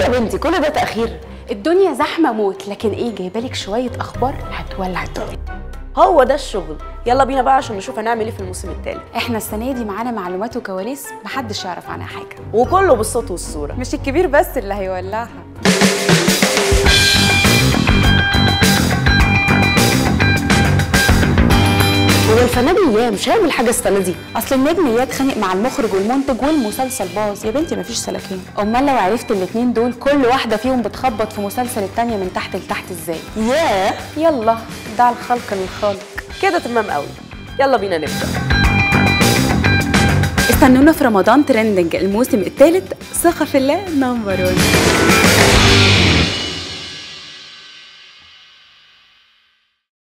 يا بنتي كل ده تاخير الدنيا زحمه موت لكن ايه جايبالك شويه اخبار هتولع الدنيا هو ده الشغل يلا بينا بقى عشان نشوف هنعمل ايه في الموسم الثالث احنا السنه دي معانا معلومات وكواليس محدش يعرف عنها حاجه وكله بالصوت والصوره مش الكبير بس اللي هيولعها هو الفنان اياه مش هيعمل حاجه السنه دي اصل النجم اياد اتخانق مع المخرج والمنتج والمسلسل باظ يا بنتي مفيش سلكين امال لو عرفت الاتنين دول كل واحده فيهم بتخبط في مسلسل التانيه من تحت لتحت ازاي ياه يلا دع الخلق للخالق كده تمام قوي يلا بينا نبدا استنونا في رمضان ترندنج الموسم الثالث ثقة في الله نمبر 1